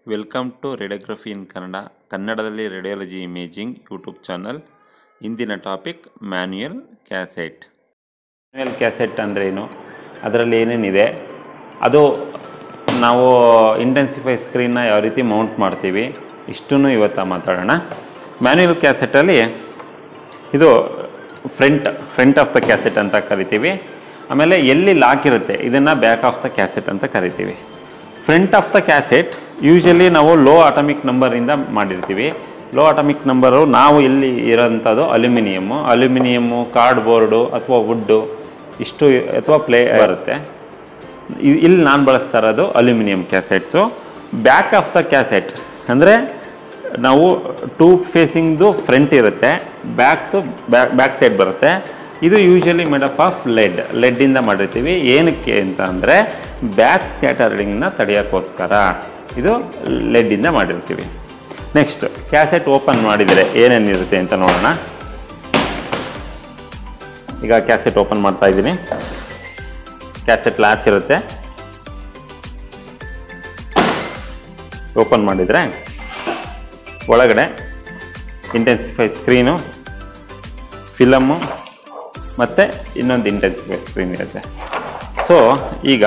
welcome to radiography in Kannada ಕನ್ನಡದಲ್ಲಿ radiology imaging YouTube channel ಇಂದಿನ topic manual cassette manual cassette ಅಂದ್ರೇನು ಅದರಲ್ಲಿ ಏನೇನಿದೆ ಅದು ನಾವು ಇಂಟೆನ್ಸಿಫೈ ಸ್ಕ್ರೀನ್ನ ಯಾವ ರೀತಿ ಮೌಂಟ್ ಮಾಡ್ತೀವಿ ಇಷ್ಟನ್ನು ಇವತ್ತು ಮಾತಾಡೋಣ ಮ್ಯಾನ್ಯುಯಲ್ ಕ್ಯಾಸೆಟಲ್ಲಿ ಇದು front front of the cassette ಅಂತ ಕರಿತೀವಿ ಆಮೇಲೆ ಎಲ್ಲಿ ಲಾಕ್ ಇರುತ್ತೆ ಇದನ್ನು ಬ್ಯಾಕ್ ಆಫ್ ದ ಕ್ಯಾಸೆಟ್ ಅಂತ ಕರಿತೀವಿ front of the cassette usually ನಾವು ಲೋ ಅಟಮಿಕ್ ನಂಬರಿಂದ ಮಾಡಿರ್ತೀವಿ ಲೋ ಅಟಮಿಕ್ ನಂಬರು ನಾವು ಇಲ್ಲಿ ಇರೋಂಥದ್ದು ಅಲ್ಯೂಮಿನಿಯಮ್ಮು ಅಲ್ಯೂಮಿನಿಯಮ್ಮು ಕಾರ್ಡ್ಬೋರ್ಡು ಅಥವಾ ವುಡ್ಡು ಇಷ್ಟು ಅಥವಾ ಪ್ಲೇ ಬರುತ್ತೆ ಇ- ಇಲ್ಲಿ ನಾನು ಬಳಸ್ತಾ ಇರೋದು aluminium cassettes back of the cassette ಅಂದರೆ ನಾವು ಟೂಬ್ ಫೇಸಿಂಗ್ದು ಫ್ರಂಟ್ ಇರುತ್ತೆ ಬ್ಯಾಕ್ ಬ್ಯಾಕ್ ಬ್ಯಾಕ್ ಸೈಡ್ ಬರುತ್ತೆ ಇದು ಯೂಶಲಿ ಮೇಡಪ್ ಆಫ್ ಲೆಡ್ ಲೆಡ್ಡಿಂದ ಮಾಡಿರ್ತೀವಿ ಏನಕ್ಕೆ ಅಂತ ಅಂದರೆ ಬ್ಯಾಕ್ ಸ್ಕ್ಯಾಟರಿಂಗ್ನ ತಡೆಯೋಕ್ಕೋಸ್ಕರ ಇದು ಲೆಡ್ಡಿಂದ ಮಾಡಿರ್ತೀವಿ ನೆಕ್ಸ್ಟ್ ಕ್ಯಾಸೆಟ್ ಓಪನ್ ಮಾಡಿದರೆ ಏನೇನಿರುತ್ತೆ ಅಂತ ನೋಡೋಣ ಈಗ ಕ್ಯಾಸೆಟ್ ಓಪನ್ ಮಾಡ್ತಾ ಇದ್ದೀನಿ ಕ್ಯಾಸೆಟ್ ಲ್ಯಾಚ್ ಇರುತ್ತೆ ಓಪನ್ ಮಾಡಿದರೆ ಒಳಗಡೆ ಇಂಟೆನ್ಸಿಫೈ ಸ್ಕ್ರೀನು ಫಿಲಮ್ಮು ಮತ್ತು ಇನ್ನೊಂದು ಇಂಟೆನ್ಸಿಫೈ ಸ್ಕ್ರೀನ್ ಇರುತ್ತೆ ಸೊ ಈಗ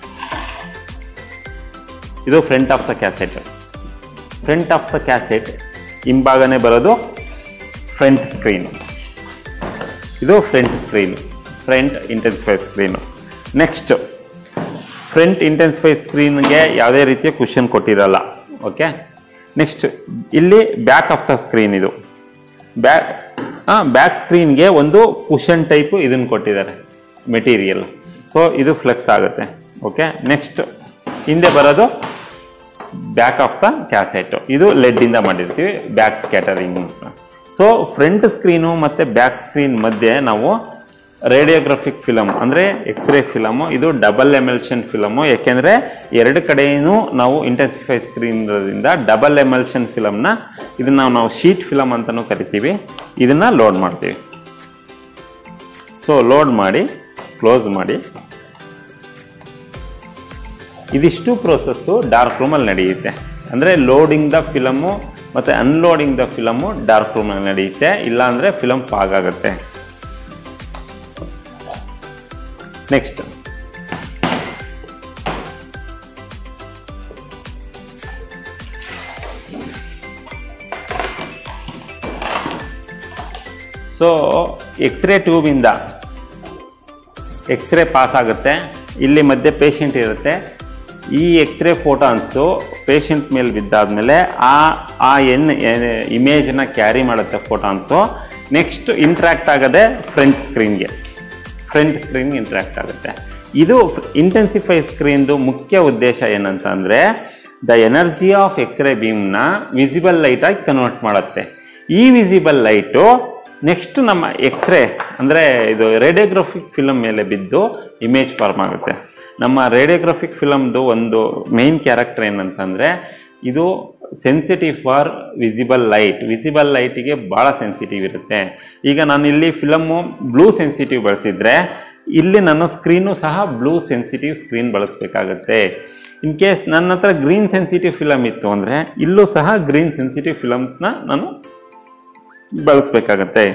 ಇದು front of the cassette front of the cassette ಹಿಂಭಾಗನೇ ಬರೋದು ಫ್ರಂಟ್ ಸ್ಕ್ರೀನು ಇದು front screen front intensify screen next front intensify ಸ್ಕ್ರೀನ್ಗೆ ಯಾವುದೇ ರೀತಿಯ ಕುಷನ್ ಕೊಟ್ಟಿರಲ್ಲ ಓಕೆ ನೆಕ್ಸ್ಟ್ ಇಲ್ಲಿ ಬ್ಯಾಕ್ ಆಫ್ ದ ಸ್ಕ್ರೀನ್ ಇದು ಬ್ಯಾಕ್ ಬ್ಯಾಕ್ ಸ್ಕ್ರೀನ್ಗೆ ಒಂದು ಕುಷನ್ ಟೈಪು ಇದನ್ನು ಕೊಟ್ಟಿದ್ದಾರೆ ಮೆಟೀರಿಯಲ್ ಸೊ ಇದು ಫ್ಲೆಕ್ಸ್ ಆಗುತ್ತೆ ಓಕೆ ನೆಕ್ಸ್ಟ್ ಹಿಂದೆ ಬರೋದು ಬ್ಯಾಕ್ ಆಫ್ ದ ಕ್ಯಾಸೆಟ್ ಇದು ಲೆಡ್ಡಿಂದ ಮಾಡಿರ್ತೀವಿ ಬ್ಯಾಕ್ ಸ್ಕ್ಯಾಟರಿಂಗ್ ಅಂತ ಸೊ ಫ್ರಂಟ್ ಸ್ಕ್ರೀನು ಮತ್ತು ಬ್ಯಾಕ್ ಸ್ಕ್ರೀನ್ ಮಧ್ಯೆ ನಾವು ರೇಡಿಯೋಗ್ರಫಿಕ್ ಫಿಲಮ್ ಅಂದರೆ ಎಕ್ಸ್ರೇ ಫಿಲಮು ಇದು ಡಬಲ್ ಎಮಲ್ಷನ್ ಫಿಲಮು ಯಾಕೆಂದರೆ ಎರಡು ಕಡೆಯೂ ನಾವು ಇಂಟೆನ್ಸಿಫೈ ಸ್ಕ್ರೀನ್ ಇರೋದ್ರಿಂದ ಡಬಲ್ ಎಮಲ್ಷನ್ ಫಿಲಮ್ನ ಇದನ್ನು ನಾವು ಶೀಟ್ ಫಿಲಮ್ ಅಂತಲೂ ಕರಿತೀವಿ ಇದನ್ನು ಲೋಡ್ ಮಾಡ್ತೀವಿ ಸೊ ಲೋಡ್ ಮಾಡಿ ಕ್ಲೋಸ್ ಮಾಡಿ ಇದಿಷ್ಟು ಪ್ರೋಸೆಸ್ಸು ಡಾರ್ಕ್ ರೂಮಲ್ಲಿ ನಡೆಯುತ್ತೆ ಅಂದರೆ ಲೋಡಿಂಗ್ ದ ಫಿಲಮು ಮತ್ತು ಅನ್ಲೋಡಿಂಗ್ ದ ಫಿಲಮು ಡಾರ್ಕ್ ರೂಮಲ್ಲಿ ನಡೆಯುತ್ತೆ ಇಲ್ಲಾಂದರೆ ಫಿಲಮ್ ಫಾಗ್ ಆಗುತ್ತೆ ನೆಕ್ಸ್ಟ್ ಸೊ ಎಕ್ಸ್ರೇ ಟ್ಯೂಬಿಂದ ಎಕ್ಸ್ರೇ ಪಾಸ್ ಆಗುತ್ತೆ ಇಲ್ಲಿ ಮಧ್ಯೆ ಪೇಷಂಟ್ ಇರುತ್ತೆ ಈ ಎಕ್ಸ್ರೇ ಫೋಟಾನ್ಸು ಪೇಷಂಟ್ ಮೇಲೆ ಬಿದ್ದಾದ್ಮೇಲೆ ಆ ಆ ಎನ್ ಇಮೇಜನ್ನ ಕ್ಯಾರಿ ಮಾಡುತ್ತೆ ಫೋಟಾನ್ಸು ನೆಕ್ಸ್ಟ್ ಇಂಟ್ರ್ಯಾಕ್ಟ್ ಆಗೋದೆ ಫ್ರಂಟ್ ಸ್ಕ್ರೀನ್ಗೆ ಫ್ರಂಟ್ ಸ್ಕ್ರೀನ್ಗೆ ಇಂಟ್ರ್ಯಾಕ್ಟ್ ಆಗುತ್ತೆ ಇದು ಇಂಟೆನ್ಸಿಫೈ ಸ್ಕ್ರೀನ್ದು ಮುಖ್ಯ ಉದ್ದೇಶ ಏನಂತ ಅಂದರೆ ದ ಎನರ್ಜಿ ಆಫ್ ಎಕ್ಸ್ರೇ ಬೀಮ್ನ ವಿಸಿಬಲ್ ಲೈಟಾಗಿ ಕನ್ವರ್ಟ್ ಮಾಡುತ್ತೆ ಈ ವಿಸಿಬಲ್ ಲೈಟು ನೆಕ್ಸ್ಟ್ ನಮ್ಮ ಎಕ್ಸ್ರೇ ಅಂದರೆ ಇದು ರೇಡಿಯೋಗ್ರಫಿಕ್ ಫಿಲಮ್ ಮೇಲೆ ಬಿದ್ದು ಇಮೇಜ್ ಫಾರ್ಮ್ ಆಗುತ್ತೆ ನಮ್ಮ ರೇಡಿಯೋಗ್ರಫಿಕ್ ಫಿಲಮ್ದು ಒಂದು ಮೇನ್ ಕ್ಯಾರೆಕ್ಟರ್ ಏನಂತಂದರೆ ಇದು sensitive for visible light visible ಲೈಟಿಗೆ ಭಾಳ ಸೆನ್ಸಿಟಿವ್ ಇರುತ್ತೆ ಈಗ ನಾನು ಇಲ್ಲಿ ಫಿಲಮ್ಮು ಬ್ಲೂ ಸೆನ್ಸಿಟಿವ್ ಬಳಸಿದರೆ ಇಲ್ಲಿ ನನ್ನ ಸ್ಕ್ರೀನು ಸಹ ಬ್ಲೂ ಸೆನ್ಸಿಟಿವ್ ಸ್ಕ್ರೀನ್ ಬಳಸಬೇಕಾಗತ್ತೆ ಇನ್ ಕೇಸ್ ನನ್ನ ಹತ್ರ ಗ್ರೀನ್ ಸೆನ್ಸಿಟಿವ್ ಫಿಲಮ್ ಇತ್ತು ಅಂದರೆ ಇಲ್ಲೂ ಸಹ ಗ್ರೀನ್ ಸೆನ್ಸಿಟಿವ್ ಫಿಲಮ್ಸ್ನ ನಾನು ಬಳಸಬೇಕಾಗತ್ತೆ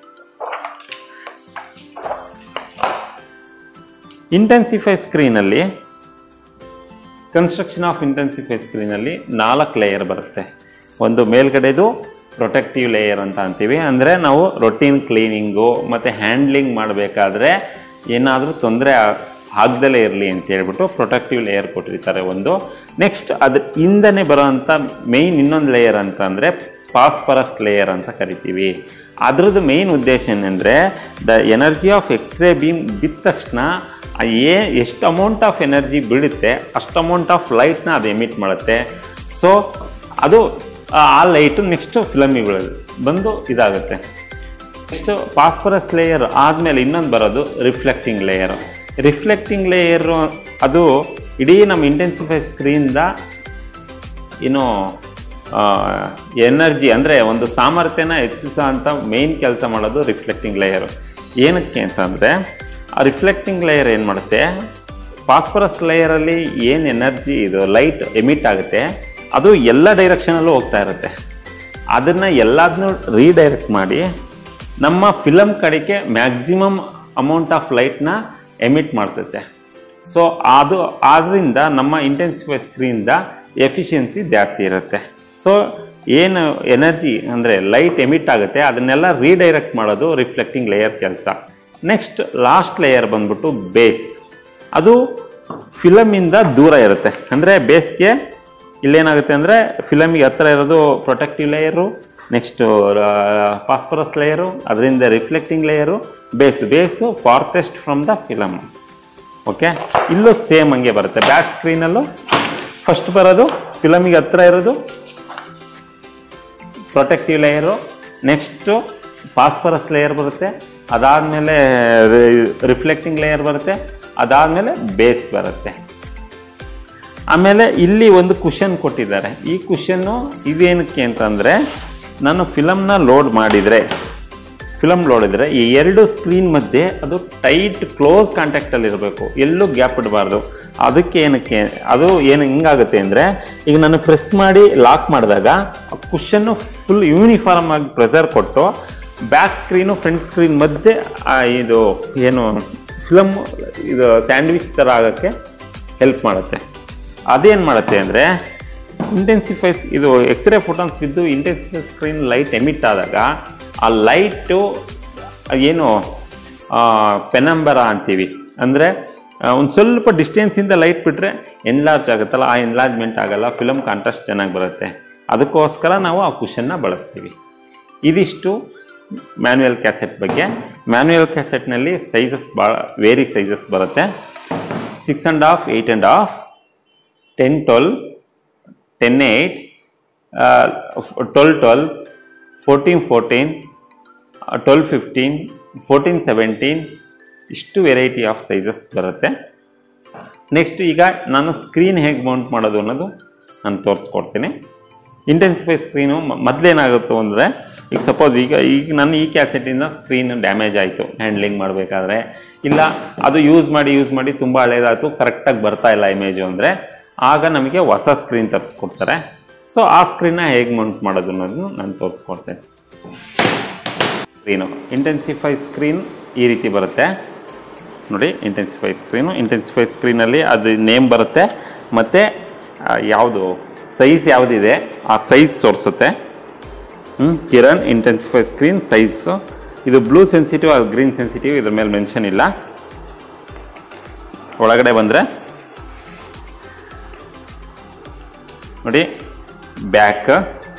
ಇಂಟೆನ್ಸಿಫೈ ಸ್ಕ್ರೀನಲ್ಲಿ ಕನ್ಸ್ಟ್ರಕ್ಷನ್ ಆಫ್ ಇಂಟೆನ್ಸಿಫೈ ಸ್ಕ್ರೀನಲ್ಲಿ ನಾಲ್ಕು ಲೇಯರ್ ಬರುತ್ತೆ ಒಂದು ಮೇಲ್ಗಡೆದು ಪ್ರೊಟೆಕ್ಟಿವ್ ಲೇಯರ್ ಅಂತ ಅಂತೀವಿ ಅಂದರೆ ನಾವು ರೊಟೀನ್ ಕ್ಲೀನಿಂಗು ಮತ್ತು ಹ್ಯಾಂಡ್ಲಿಂಗ್ ಮಾಡಬೇಕಾದ್ರೆ ಏನಾದರೂ ತೊಂದರೆ ಆಗದಲ್ಲೇ ಇರಲಿ ಅಂತ ಹೇಳ್ಬಿಟ್ಟು ಪ್ರೊಟೆಕ್ಟಿವ್ ಲೇಯರ್ ಕೊಟ್ಟಿರ್ತಾರೆ ಒಂದು ನೆಕ್ಸ್ಟ್ ಅದ್ರ ಹಿಂದನೇ ಬರೋವಂಥ ಮೇಯ್ನ್ ಇನ್ನೊಂದು ಲೇಯರ್ ಅಂತ ಅಂದರೆ ಫಾಸ್ಫರಸ್ ಲೇಯರ್ ಅಂತ ಕರಿತೀವಿ ಅದ್ರದ್ದು ಮೇಯ್ನ್ ಉದ್ದೇಶ ಏನಂದರೆ the energy of x ray beam ಬಿದ್ದ ತಕ್ಷಣ ಆ ಏ ಎಷ್ಟು ಅಮೌಂಟ್ ಆಫ್ ಎನರ್ಜಿ ಬೀಳುತ್ತೆ ಅಷ್ಟು ಅಮೌಂಟ್ ಆಫ್ ಲೈಟ್ನ ಅದು ಎಮಿಟ್ ಮಾಡುತ್ತೆ ಸೊ ಅದು ಆ ಲೈಟು ನೆಕ್ಸ್ಟು ಫಿಲಮಿಗೆ ಬೀಳೋದು ಬಂದು ಇದಾಗುತ್ತೆ ನೆಕ್ಸ್ಟು ಫಾಸ್ಫರಸ್ ಲೇಯರ್ ಆದಮೇಲೆ ಇನ್ನೊಂದು ಬರೋದು ರಿಫ್ಲೆಕ್ಟಿಂಗ್ ಲೇಯರು ರಿಫ್ಲೆಕ್ಟಿಂಗ್ ಲೇಯರು ಅದು ಇಡೀ ನಮ್ಮ ಇಂಟೆನ್ಸಿಫೈ ಸ್ಕ್ರೀನ್ದ ಏನು ಎನರ್ಜಿ ಅಂದರೆ ಒಂದು ಸಾಮರ್ಥ್ಯನ ಹೆಚ್ಚಿಸೋ ಅಂತ ಮೇಯ್ನ್ ಕೆಲಸ ಮಾಡೋದು ರಿಫ್ಲೆಕ್ಟಿಂಗ್ ಲೇಯರು ಏನಕ್ಕೆ ಅಂತಂದರೆ ಆ ರಿಫ್ಲೆಕ್ಟಿಂಗ್ ಲೇಯರ್ ಏನು ಮಾಡುತ್ತೆ ಫಾಸ್ಫರಸ್ ಲೇಯರಲ್ಲಿ ಏನು ಎನರ್ಜಿ ಇದು ಲೈಟ್ ಎಮಿಟ್ ಆಗುತ್ತೆ ಅದು ಎಲ್ಲ ಡೈರೆಕ್ಷನಲ್ಲೂ ಹೋಗ್ತಾ ಇರುತ್ತೆ ಅದನ್ನು ಎಲ್ಲದನ್ನೂ ರೀಡೈರೆಕ್ಟ್ ಮಾಡಿ ನಮ್ಮ ಫಿಲಮ್ ಕಡೆಗೆ ಮ್ಯಾಕ್ಸಿಮಮ್ ಅಮೌಂಟ್ ಆಫ್ ಲೈಟ್ನ ಎಮಿಟ್ ಮಾಡಿಸುತ್ತೆ ಸೊ ಅದು ಆದ್ದರಿಂದ ನಮ್ಮ ಇಂಟೆನ್ಸಿಫೈ ಸ್ಕ್ರೀನ್ದ ಎಫಿಷಿಯನ್ಸಿ ಜಾಸ್ತಿ ಇರುತ್ತೆ ಸೊ ಏನು ಎನರ್ಜಿ ಅಂದರೆ ಲೈಟ್ ಎಮಿಟ್ ಆಗುತ್ತೆ ಅದನ್ನೆಲ್ಲ ರೀಡೈರೆಕ್ಟ್ ಮಾಡೋದು ರಿಫ್ಲೆಕ್ಟಿಂಗ್ ಲೇಯರ್ ಕೆಲಸ ನೆಕ್ಸ್ಟ್ ಲಾಸ್ಟ್ ಲೇಯರ್ ಬಂದ್ಬಿಟ್ಟು ಬೇಸ್ ಅದು ಫಿಲಮಿಂದ ದೂರ ಇರುತ್ತೆ ಅಂದರೆ ಬೇಸ್ಗೆ ಇಲ್ಲೇನಾಗುತ್ತೆ ಅಂದರೆ ಫಿಲಮಿಗೆ ಹತ್ರ ಇರೋದು protective layer next phosphorus layer ಅದರಿಂದ reflecting layer base base farthest from the film okay ಇಲ್ಲೂ ಸೇಮ್ ಹಂಗೆ ಬರುತ್ತೆ ಬ್ಯಾಕ್ ಸ್ಕ್ರೀನಲ್ಲೂ ಫಸ್ಟ್ ಬರೋದು ಫಿಲಮಿಗೆ ಹತ್ರ ಇರೋದು protective layer next phosphorus layer ಬರುತ್ತೆ ಅದಾದಮೇಲೆ ರಿಫ್ಲೆಕ್ಟಿಂಗ್ ಲೇಯರ್ ಬರುತ್ತೆ ಅದಾದಮೇಲೆ ಬೇಸ್ ಬರುತ್ತೆ ಆಮೇಲೆ ಇಲ್ಲಿ ಒಂದು ಕುಷನ್ ಕೊಟ್ಟಿದ್ದಾರೆ ಈ ಕುಷನ್ನು ಇದೇನಕ್ಕೆ ಅಂತಂದರೆ ನಾನು ಫಿಲಮ್ನ ಲೋಡ್ ಮಾಡಿದರೆ ಫಿಲಮ್ ಲೋಡ್ ಇದ್ದರೆ ಈ ಎರಡು ಸ್ಕ್ರೀನ್ ಮಧ್ಯೆ ಅದು ಟೈಟ್ ಕ್ಲೋಸ್ ಕಾಂಟ್ಯಾಕ್ಟಲ್ಲಿ ಇರಬೇಕು ಎಲ್ಲೂ ಗ್ಯಾಪ್ ಇಡಬಾರ್ದು ಅದಕ್ಕೆ ಏನಕ್ಕೆ ಅದು ಏನು ಹಿಂಗಾಗುತ್ತೆ ಅಂದರೆ ಈಗ ನಾನು ಪ್ರೆಸ್ ಮಾಡಿ ಲಾಕ್ ಮಾಡಿದಾಗ ಕುಷನ್ನು ಫುಲ್ ಯೂನಿಫಾರ್ಮ್ ಆಗಿ ಪ್ರೆಸರ್ ಕೊಟ್ಟು ಬ್ಯಾಕ್ ಸ್ಕ್ರೀನು ಫ್ರಂಟ್ ಸ್ಕ್ರೀನ್ ಮಧ್ಯೆ ಆ ಇದು ಏನು ಫಿಲಮ್ ಇದು ಸ್ಯಾಂಡ್ವಿಚ್ ಥರ ಆಗೋಕ್ಕೆ ಹೆಲ್ಪ್ ಮಾಡುತ್ತೆ ಅದೇನು ಮಾಡುತ್ತೆ ಅಂದರೆ ಇಂಟೆನ್ಸಿಫೈಸ್ ಇದು ಎಕ್ಸ್ರೇ ಫೋಟಾನ್ಸ್ ಬಿದ್ದು ಇಂಟೆನ್ಸಿಫೈ ಸ್ಕ್ರೀನ್ ಲೈಟ್ ಎಮಿಟ್ ಆದಾಗ ಆ ಲೈಟು ಏನು ಪೆನಂಬರ ಅಂತೀವಿ ಅಂದರೆ ಒಂದು ಸ್ವಲ್ಪ ಡಿಸ್ಟೆನ್ಸಿಂದ ಲೈಟ್ ಬಿಟ್ಟರೆ ಎನ್ಲಾರ್ಜ್ ಆಗುತ್ತಲ್ಲ ಆ ಎನ್ಲಾರ್ಜ್ಮೆಂಟ್ ಆಗಲ್ಲ ಫಿಲಮ್ ಕಾಂಟ್ರಾಸ್ಟ್ ಚೆನ್ನಾಗಿ ಬರುತ್ತೆ ಅದಕ್ಕೋಸ್ಕರ ನಾವು ಆ ಕುಷನ್ನ ಬಳಸ್ತೀವಿ ಇದಿಷ್ಟು ಮ್ಯಾನ್ಯುಯಲ್ ಕ್ಯಾಸೆಟ್ ಬಗ್ಗೆ ಮ್ಯಾನ್ಯುಯಲ್ ಕ್ಯಾಸೆಟ್ನಲ್ಲಿ ಸೈಜಸ್ ಭಾಳ ವೇರಿ ಸೈಜಸ್ ಬರುತ್ತೆ six and half eight and half ten twelve ten eight twelve twelve fourteen fourteen twelve fifteen fourteen seventeen ಇಷ್ಟು ವೆರೈಟಿ ಆಫ್ ಸೈಜಸ್ ಬರುತ್ತೆ ನೆಕ್ಸ್ಟ್ ಈಗ ನಾನು ಸ್ಕ್ರೀನ್ ಹೇಗೆ ಮೌಂಟ್ ಮಾಡೋದು ಅನ್ನೋದು ನಾನು ತೋರಿಸ್ಕೊಡ್ತೀನಿ ಇಂಟೆನ್ಸಿಫೈ ಸ್ಕ್ರೀನು ಮೊದಲೇನಾಗುತ್ತೋ ಅಂದರೆ ಈಗ ಸಪೋಸ್ ಈಗ ಈಗ ನನ್ನ ಈ ಕ್ಯಾಸೆಟಿಂದ ಸ್ಕ್ರೀನ್ ಡ್ಯಾಮೇಜ್ ಆಯಿತು ಹ್ಯಾಂಡ್ಲಿಂಗ್ ಮಾಡಬೇಕಾದ್ರೆ ಇಲ್ಲ ಅದು ಯೂಸ್ ಮಾಡಿ ಯೂಸ್ ಮಾಡಿ ತುಂಬ ಹಳೇದಾಯಿತು ಕರೆಕ್ಟಾಗಿ ಬರ್ತಾ ಇಲ್ಲ ಇಮೇಜು ಅಂದರೆ ಆಗ ನಮಗೆ ಹೊಸ ಸ್ಕ್ರೀನ್ ತರಿಸ್ಕೊಡ್ತಾರೆ ಸೊ ಆ ಸ್ಕ್ರೀನ್ನ ಹೇಗೆ ಮೌಂಟ್ ಮಾಡೋದು ಅನ್ನೋದನ್ನು ನಾನು ತೋರಿಸ್ಕೊಡ್ತೇನೆ ಸ್ಕ್ರೀನು ಇಂಟೆನ್ಸಿಫೈ ಸ್ಕ್ರೀನ್ ಈ ರೀತಿ ಬರುತ್ತೆ ನೋಡಿ ಇಂಟೆನ್ಸಿಫೈ ಸ್ಕ್ರೀನು ಇಂಟೆನ್ಸಿಫೈ ಸ್ಕ್ರೀನಲ್ಲಿ ಅದು ನೇಮ್ ಬರುತ್ತೆ ಮತ್ತು ಯಾವುದು ಸೈಜ್ ಯಾವುದಿದೆ ಆ ಸೈಜ್ ತೋರಿಸುತ್ತೆ ಹ್ಞೂ ಕಿರಣ್ ಇಂಟೆನ್ಸಿಫೈ ಸ್ಕ್ರೀನ್ ಸೈಜು ಇದು ಬ್ಲೂ ಸೆನ್ಸಿಟಿವ್ ಅದು ಗ್ರೀನ್ ಸೆನ್ಸಿಟಿವ್ ಇದ್ರ ಮೇಲೆ ಮೆನ್ಷನ್ ಇಲ್ಲ ಒಳಗಡೆ ಬಂದರೆ ನೋಡಿ ಬ್ಯಾಕ್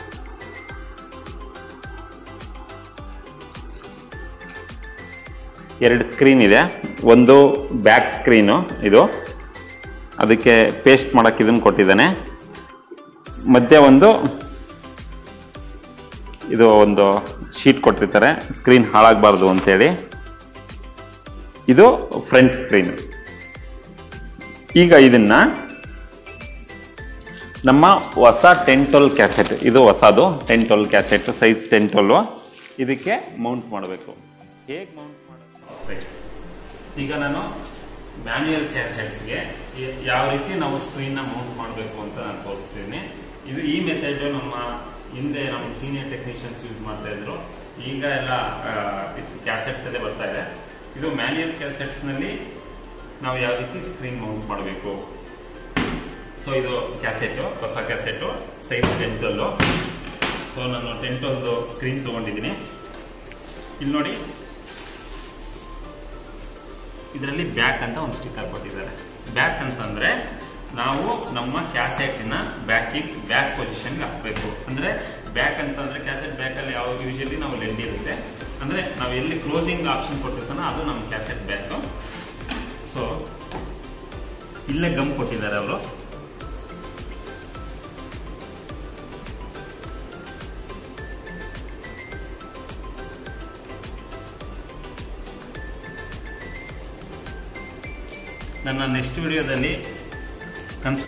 ಎರಡು ಸ್ಕ್ರೀನ್ ಇದೆ ಒಂದು ಬ್ಯಾಕ್ ಸ್ಕ್ರೀನು ಇದು ಅದಕ್ಕೆ ಪೇಸ್ಟ್ ಮಾಡೋಕ್ಕೆ ಇದನ್ನು ಕೊಟ್ಟಿದ್ದಾನೆ ಮಧ್ಯೆ ಒಂದು ಇದು ಒಂದು ಶೀಟ್ ಕೊಟ್ಟಿರ್ತಾರೆ ಸ್ಕ್ರೀನ್ ಹಾಳಾಗಬಾರ್ದು ಅಂತೇಳಿ ಇದು ಫ್ರಂಟ್ ಸ್ಕ್ರೀನ್ ಈಗ ಇದನ್ನ ನಮ್ಮ ಹೊಸ ಟೆನ್ ಟ್ವೆಲ್ ಕ್ಯಾಸೆಟ್ ಇದು ಹೊಸದು ten twelve cassette size ten twelve ಇದಕ್ಕೆ ಮೌಂಟ್ ಮಾಡಬೇಕು ಹೇಗೆ ಮೌಂಟ್ ಮಾಡೋದು ಈಗ ನಾನು ಮ್ಯಾನ್ಯುಯಲ್ ಕ್ಯಾಸೆಟ್ಸ್ಗೆ ಯಾವ ರೀತಿ ನಾವು ಸ್ಕ್ರೀನ್ನ ಮೌಂಟ್ ಮಾಡಬೇಕು ಅಂತ ನಾನು ತೋರಿಸ್ತೀನಿ ಇದು ಈ ಮೆಥಡ್ ನಮ್ಮ ಹಿಂದೆ ನಮ್ಮ ಸೀನಿಯರ್ ಟೆಕ್ನಿಷಿಯನ್ಸ್ ಯೂಸ್ ಮಾಡ್ತಾ ಇದ್ರು ಈಗ ಎಲ್ಲ ಕ್ಯಾಸೆಟ್ಸ್ ಅಲ್ಲೇ ಬರ್ತಾ ಇದೆ ಇದು ಮ್ಯಾನ್ಯುಯಲ್ ಕ್ಯಾಸೆಟ್ಸ್ನಲ್ಲಿ ನಾವು ಯಾವ ರೀತಿ ಸ್ಕ್ರೀನ್ ಮೌಂಟ್ ಮಾಡಬೇಕು ಸೊ ಇದು ಕ್ಯಾಸೆಟು ಹೊಸ ಕ್ಯಾಸೆಟು ಸೈಜ್ ಟೆಂಟಲ್ಲು ಸೊ ನಾನು ಟೆಂಟಲ್ದು ಸ್ಕ್ರೀನ್ ತೊಗೊಂಡಿದ್ದೀನಿ ಇಲ್ಲಿ ನೋಡಿ ಇದರಲ್ಲಿ ಬ್ಯಾಕ್ ಅಂತ ಒಂದು ಸ್ಟಿಕ್ಕರ್ ಕೊಟ್ಟಿದ್ದಾರೆ ಬ್ಯಾಕ್ ಅಂತಂದ್ರೆ ನಾವು ನಮ್ಮ ಕ್ಯಾಸೆಟಿನ ಬ್ಯಾಕಿಗೆ ಬ್ಯಾಕ್ ಪೊಸಿಷನ್ಗೆ ಹಾಕಬೇಕು ಅಂದರೆ ಬ್ಯಾಕ್ ಅಂತಂದ್ರೆ ಕ್ಯಾಸೆಟ್ ಬ್ಯಾಕಲ್ಲಿ ಯಾವ ಯೂಶಲಿ ನಾವು ಲೆಡ್ ಇರುತ್ತೆ ಅಂದರೆ ನಾವು ಎಲ್ಲಿ ಕ್ಲೋಸಿಂಗ್ ಆಪ್ಷನ್ ಕೊಟ್ಟಿರ್ತಾನೋ ಅದು ನಮ್ಮ ಕ್ಯಾಸೆಟ್ ಬ್ಯಾಕು ಸೊ ಇಲ್ಲೇ ಗಮ್ ಕೊಟ್ಟಿದ್ದಾರೆ ಅವರು ನನ್ನ ನೆಕ್ಸ್ಟ್ ವಿಡಿಯೋದಲ್ಲಿ ಕನ್ಸ್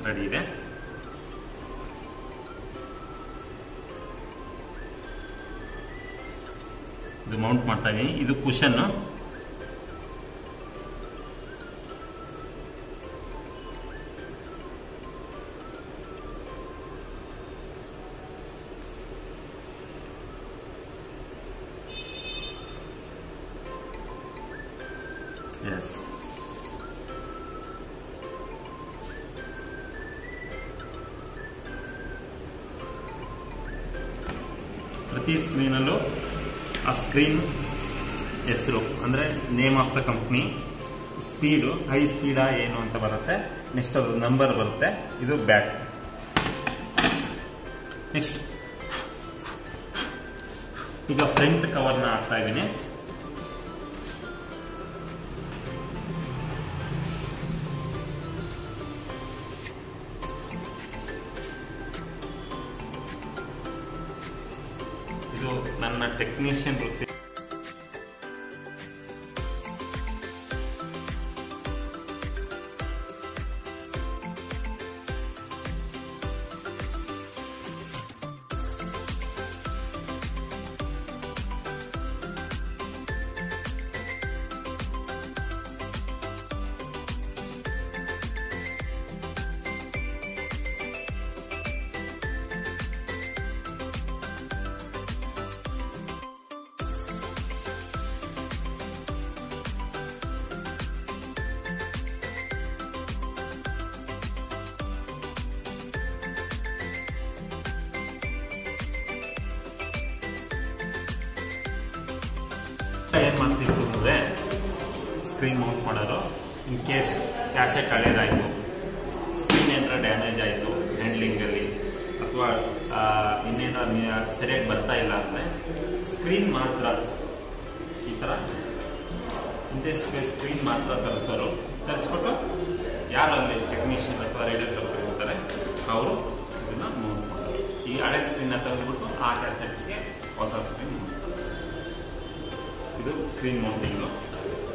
ರೆಡಿ ಇದೆ ಇದು ಮೌಂಟ್ ಮಾಡ್ತಾ ಇದ್ದೀನಿ ಇದು ಕುಷನ್ನು ಎಸ್ ಪ್ರತಿ ಸ್ಕ್ರೀನಲ್ಲೂ ಆ ಸ್ಕ್ರೀನ್ ಹೆಸರು ಅಂದರೆ name of the company speed high ಸ್ಪೀಡಾ ಏನು ಅಂತ ಬರುತ್ತೆ ನೆಕ್ಸ್ಟ್ ಅದು ನಂಬರ್ ಬರುತ್ತೆ ಇದು ಬ್ಯಾಕ್ ನೆಕ್ಸ್ಟ್ ಈಗ ಫ್ರಂಟ್ ಕವರ್ನ ಹಾಕ್ತಾ ಇದ್ದೀನಿ ಇದು ನನ್ನ ಟೆಕ್ನಿಷಿಯನ್ ವೃತ್ತಿ ಏನು ಮಾಡ್ತಿತ್ತು ಅಂದರೆ ಸ್ಕ್ರೀನ್ ಮೌಂಟ್ ಮಾಡೋರು ಇನ್ ಕೇಸ್ ಕ್ಯಾಸೆಟ್ ಹಳೇದಾಯಿತು ಸ್ಕ್ರೀನ್ ಏನಾರ ಡ್ಯಾಮೇಜ್ ಆಯಿತು ಹ್ಯಾಂಡ್ಲಿಂಗಲ್ಲಿ ಅಥವಾ ಇನ್ನೇನಾರ ಸರಿಯಾಗಿ ಬರ್ತಾ ಇಲ್ಲ ಅಂದರೆ ಸ್ಕ್ರೀನ್ ಮಾತ್ರ ಈ ಥರ ಹಿಂದೆ ಸ್ಕ್ರೀನ್ ಮಾತ್ರ ತರಿಸೋರು ತರಿಸ್ಬಿಟ್ಟು ಯಾರು ಅಲ್ಲಿ ಟೆಕ್ನಿಷಿಯನ್ ಅಥವಾ ರೇಡಿಯೋಗ್ರಾಫರ್ ಇರ್ತಾರೆ ಅವರು ಇದನ್ನು ಮೌಂಟ್ ಮಾಡೋರು ಈ ಹಳೆ ಸ್ಕ್ರೀನ್ನ ತೆಗೆದುಬಿಟ್ಟು ಆ ಕ್ಯಾಸೆಟ್ಸ್ಗೆ ಹೊಸ ಸ್ಕ್ರೀನ್ ಮೌಂಟ್ ಮಾಡೋರು ಇದು ಸ್ಕ್ರೀನ್ ಮೌಂಟಿಂಗು